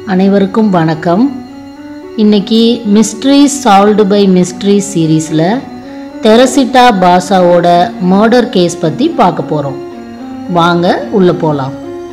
அனைவருக்கும் வணக்கம் இன்னைக்கு மிஸ்ட்ரி சால்வ்டு பை மிஸ்ட்ரி சீரீஸில் தெரசிட்டா பாசாவோட மர்டர் கேஸ் பற்றி பார்க்க போகிறோம் வாங்க உள்ளே போகலாம்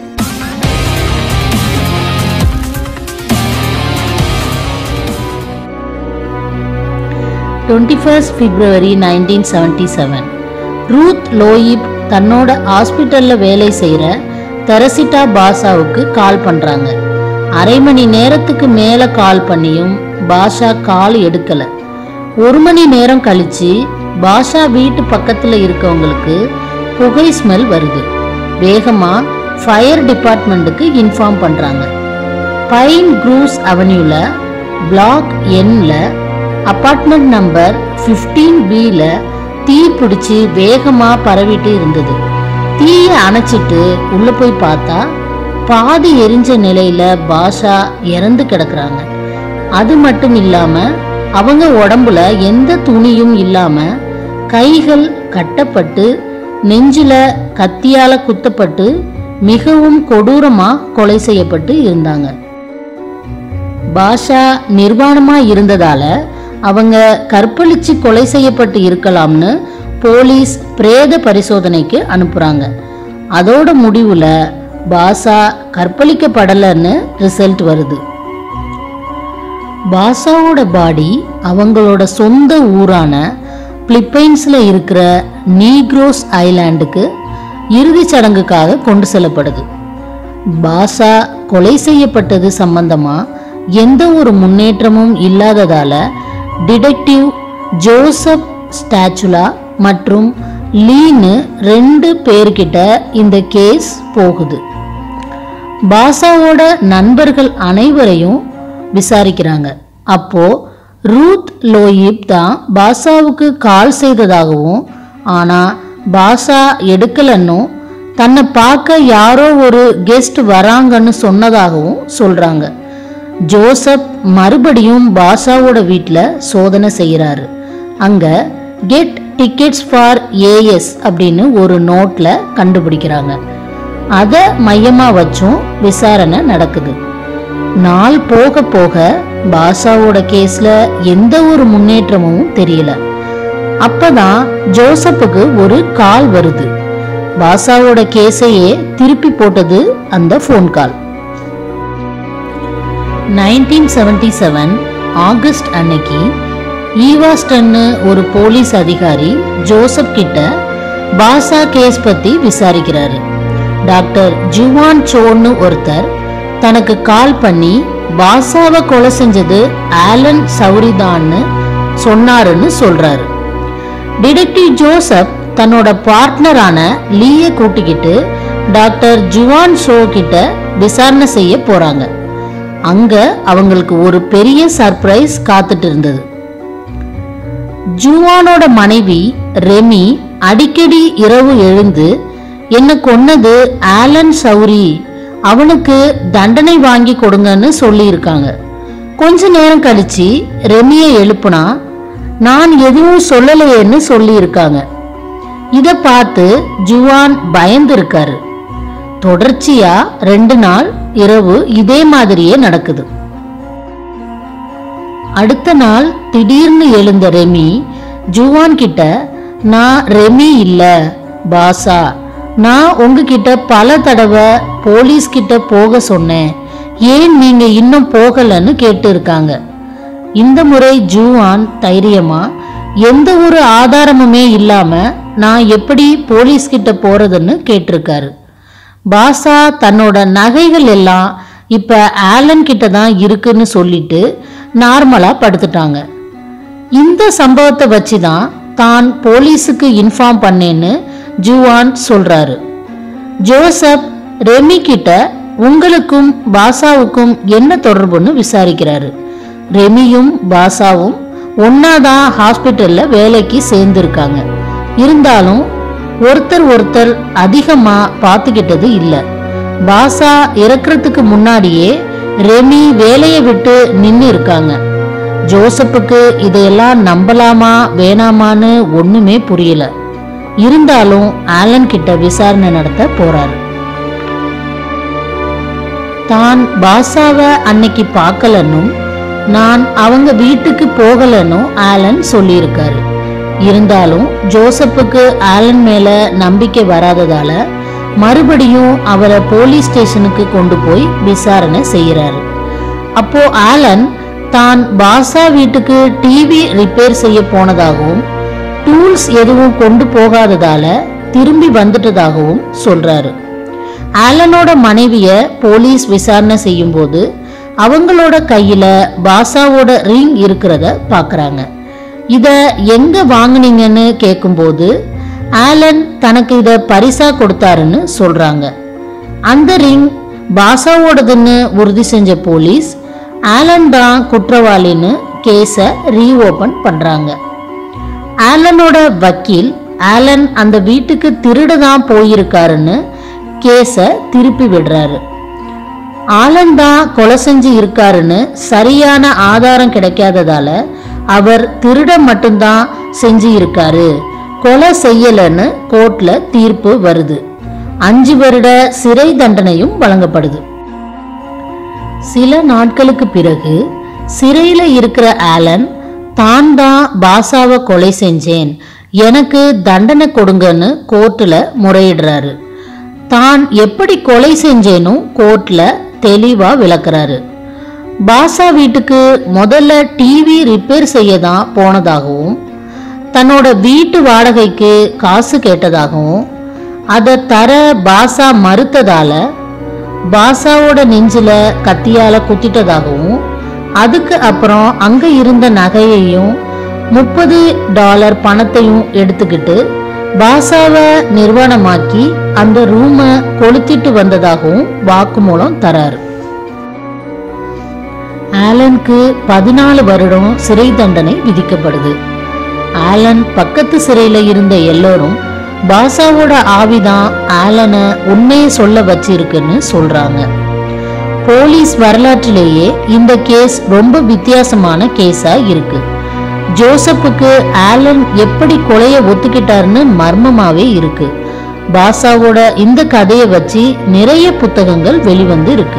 twenty first February nineteen seventy seven Ruth Loeb தன்னோட ஹாஸ்பிட்டலில் வேலை செய்கிற தெரசிட்டா பாஷாவுக்கு கால் பண்ணுறாங்க அரை மணி நேரத்துக்கு மேலே கால் பண்ணியும் பாஷா கால் எடுக்கலை ஒரு மணி நேரம் கழிச்சு பாஷா வீட்டு பக்கத்தில் இருக்கவங்களுக்கு புகை ஸ்மெல் வருது வேகமாக ஃபயர் டிபார்ட்மெண்ட்டுக்கு இன்ஃபார்ம் பண்ணுறாங்க பைன் க்ரூஸ் அவென்யூல பிளாக் எண்ல அபார்ட்மெண்ட் நம்பர் ஃபிஃப்டீன் பியில் தீ பிடிச்சி வேகமாக பரவிட்டு இருந்தது தீயை அணைச்சிட்டு உள்ளே போய் பார்த்தா பாதி எரிஞ்ச நிலையில பாஷா இறந்து கிடக்குறாங்க அது மட்டும் இல்லாமல் அவங்க உடம்புல எந்த துணியும் இல்லாமல் கைகள் கட்டப்பட்டு நெஞ்சில கத்தியால குத்தப்பட்டு மிகவும் கொடூரமா கொலை செய்யப்பட்டு இருந்தாங்க பாஷா நிர்வாணமா இருந்ததால அவங்க கற்பழிச்சு கொலை செய்யப்பட்டு இருக்கலாம்னு போலீஸ் பிரேத பரிசோதனைக்கு அனுப்புறாங்க அதோட முடிவுல பாஷா கற்பழிக்கப்படலைன்னு ரிசல்ட் வருது பாஷாவோட பாடி அவங்களோட சொந்த ஊரான பிலிப்பைன்ஸில் இருக்கிற நீக்ரோஸ் ஐலாண்டுக்கு இறுதிச் சடங்குக்காக கொண்டு செல்லப்படுது பாஷா கொலை செய்யப்பட்டது சம்பந்தமா எந்த ஒரு முன்னேற்றமும் இல்லாததால டிடெக்டிவ் ஜோசப் ஸ்டாச்சுலா மற்றும் லீனு ரெண்டு பேர்கிட்ட இந்த கேஸ் போகுது பாஷாவோட நண்பர்கள் அனைவரையும் விசாரிக்கிறாங்க அப்போ ரூத் லோயிப் தான் பாஷாவுக்கு கால் செய்ததாகவும் ஆனா பாஷா எடுக்கலன்னும் தன்னை பார்க்க யாரோ ஒரு கெஸ்ட் வராங்கன்னு சொன்னதாகவும் சொல்றாங்க ஜோசப் மறுபடியும் பாஷாவோட வீட்டில் சோதனை செய்கிறாரு அங்க கெட் டிக்கெட்ஸ் ஃபார் ஏஎஸ் அப்படின்னு ஒரு நோட்ல கண்டுபிடிக்கிறாங்க அதை மையமாக வச்சும் விசாரணை நடக்குது நாள் போக போக பாஷாவோட கேஸ்ல எந்த ஒரு முன்னேற்றமும் தெரியல அப்பதான் ஜோசப்புக்கு ஒரு கால் வருது பாஷாவோட கேஸையே திருப்பி போட்டது அந்த phone call nineteen seventy seven August அன்னைக்கு ஈவாஸ்டன்னு ஒரு போலீஸ் அதிகாரி ஜோசப் கிட்ட பாஷா கேஸ் பத்தி விசாரிக்கிறாரு டாக்டர் ஜுவான் சோன்னு ஒருத்தர் தனக்கு கால் பண்ணி பாஷாவை கொலை செஞ்சது ஆலன் சௌரிதான்னு சொன்னாருன்னு சொல்றாரு டிடெக்டிவ் ஜோசப் தன்னோட பார்ட்னரான லீயை கூட்டிக்கிட்டு டாக்டர் ஜுவான் ஷோ கிட்ட விசாரணை செய்ய போறாங்க அங்க அவங்களுக்கு ஒரு பெரிய சர்ப்ரைஸ் காத்துட்டு இருந்தது ஜுவானோட மனைவி ரெமி அடிக்கடி இரவு எழுந்து என்ன கொன்னது ஆலன் சௌரி அவனுக்கு தண்டனை வாங்கி கொடுங்கன்னு சொல்லியிருக்காங்க கொஞ்ச நேரம் கழிச்சு ரெமியை எழுப்புனா நான் எதுவும் சொல்லலையேன்னு சொல்லியிருக்காங்க இதை பார்த்து ஜுவான் பயந்து இருக்காரு தொடர்ச்சியா ரெண்டு நாள் இரவு இதே மாதிரியே நடக்குது அடுத்த நாள் திடீர்னு எழுந்த ரெமி ஜுவான் கிட்ட நான் ரெமி இல்ல பாசா நான் உங்ககிட்ட பல தடவை போலீஸ் கிட்ட போக சொன்னேன் ஏன் நீங்க இன்னும் போகலன்னு கேட்டு இருக்காங்க இந்த முறை ஜூவான் தைரியமா எந்த ஒரு ஆதாரமுமே இல்லாம நான் எப்படி போலீஸ் கிட்ட போறதுன்னு கேட்டிருக்காரு பாசா தன்னோட நகைகள் எல்லாம் இப்ப ஆலன் கிட்ட தான் இருக்குன்னு சொல்லிட்டு நார்மலா படுத்துட்டாங்க இந்த சம்பவத்தை வச்சு தான் தான் போலீஸுக்கு இன்ஃபார்ம் பண்ணேன்னு ஜுவான் சொல்றாரு ஜோசப் ரெமி கிட்ட உங்களுக்கும் பாசாவுக்கும் என்ன தொடர்புன்னு விசாரிக்கிறாரு ரெமியும் பாசாவும் ஒன்னாதான் ஹாஸ்பிட்டல்ல வேலைக்கு சேர்ந்திருக்காங்க இருந்தாலும் ஒருத்தர் ஒருத்தர் அதிகமா பார்த்துக்கிட்டது இல்லை பாசா இறக்குறதுக்கு முன்னாடியே ரெமி வேலையை விட்டு நின்று இருக்காங்க ஜோசப்புக்கு இதையெல்லாம் நம்பலாமா வேணாமான்னு ஒண்ணுமே புரியல இருந்தாலும் ஆலன் கிட்ட விசாரணை நடத்த போறாரு தான் பாசாவை அன்னைக்கு பார்க்கலன்னும் நான் அவங்க வீட்டுக்கு போகலன்னும் ஆலன் சொல்லியிருக்காரு இருந்தாலும் ஜோசப்புக்கு ஆலன் மேல நம்பிக்கை வராததால மறுபடியும் அவரை போலீஸ் ஸ்டேஷனுக்கு கொண்டு போய் விசாரணை செய்யறாரு அப்போ ஆலன் தான் பாசா வீட்டுக்கு டிவி ரிப்பேர் செய்ய போனதாகவும் டூல்ஸ் எதுவும் கொண்டு போகாததால திரும்பி வந்துட்டதாகவும் சொல்றாரு ஆலனோட மனைவிய போலீஸ் விசாரணை செய்யும்போது அவங்களோட கையில பாசாவோட ரிங் இருக்கிறத பார்க்கறாங்க இத எங்க வாங்குனீங்கன்னு கேட்கும்போது ஆலன் தனக்கு இத பரிசா கொடுத்தாருன்னு சொல்றாங்க அந்த ரிங் பாசாவோடதுன்னு உறுதி செஞ்ச போலீஸ் ஆலன் தான் குற்றவாளின்னு கேஸை ரீஓபன் பண்றாங்க ஆலனோட வக்கீல் ஆலன் அந்த வீட்டுக்கு திருட தான் போயிருக்காருன்னு கேஸை திருப்பி விடுறாரு ஆலன் தான் கொலை செஞ்சு இருக்காருன்னு சரியான ஆதாரம் கிடைக்காததால அவர் திருட மட்டும்தான் செஞ்சு இருக்காரு கொலை செய்யலன்னு கோர்ட்ல தீர்ப்பு வருது அஞ்சு வருட சிறை தண்டனையும் வழங்கப்படுது சில நாட்களுக்கு பிறகு சிறையில இருக்கிற ஆலன் தான் தான் பாசாவை கொலை செஞ்சேன் எனக்கு தண்டனை கொடுங்கன்னு கோர்ட்டில் முறையிடுறாரு தான் எப்படி கொலை செஞ்சேனும் கோர்ட்ல தெளிவா விளக்குறாரு பாசா வீட்டுக்கு முதல்ல டிவி ரிப்பேர் செய்ய தான் போனதாகவும் தன்னோட வீட்டு வாடகைக்கு காசு கேட்டதாகவும் அதை தர பாசா மறுத்ததால பாசாவோட நெஞ்சில கத்தியால குத்திட்டதாகவும் அதுக்கு அப்புறம் அங்க இருந்த நகையையும் முப்பது டாலர் பணத்தையும் எடுத்துக்கிட்டு பாசாவை நிர்வாணமாக்கி அந்த ரூமை கொளுத்திட்டு வந்ததாகவும் வாக்குமூலம் தராரு ஆலனுக்கு பதினாலு வருடம் சிறை தண்டனை விதிக்கப்படுது ஆலன் பக்கத்து சிறையில இருந்த எல்லோரும் பாசாவோட ஆவிதான் ஆலனை உண்மையை சொல்ல வச்சிருக்குன்னு சொல்றாங்க போலீஸ் வரலாற்றிலேயே இந்த கேஸ் ரொம்ப வித்தியாசமான கேஸா இருக்கு ஜோசப்புக்கு ஆலன் எப்படி கொலைய ஒத்துக்கிட்டாருன்னு மர்மமாவே இருக்கு பாசாவோட இந்த கதையை வச்சு நிறைய புத்தகங்கள் வெளிவந்து இருக்கு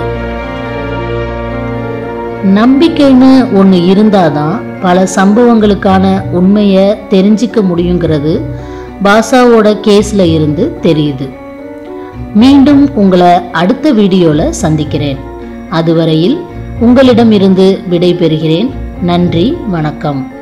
நம்பிக்கைன்னு ஒன்று இருந்தாதான் பல சம்பவங்களுக்கான உண்மையை தெரிஞ்சுக்க முடியுங்கிறது பாசாவோட கேஸ்ல இருந்து தெரியுது மீண்டும் உங்களை அடுத்த வீடியோல சந்திக்கிறேன் அதுவரையில் உங்களிடமிருந்து விடை பெறுகிறேன் நன்றி வணக்கம்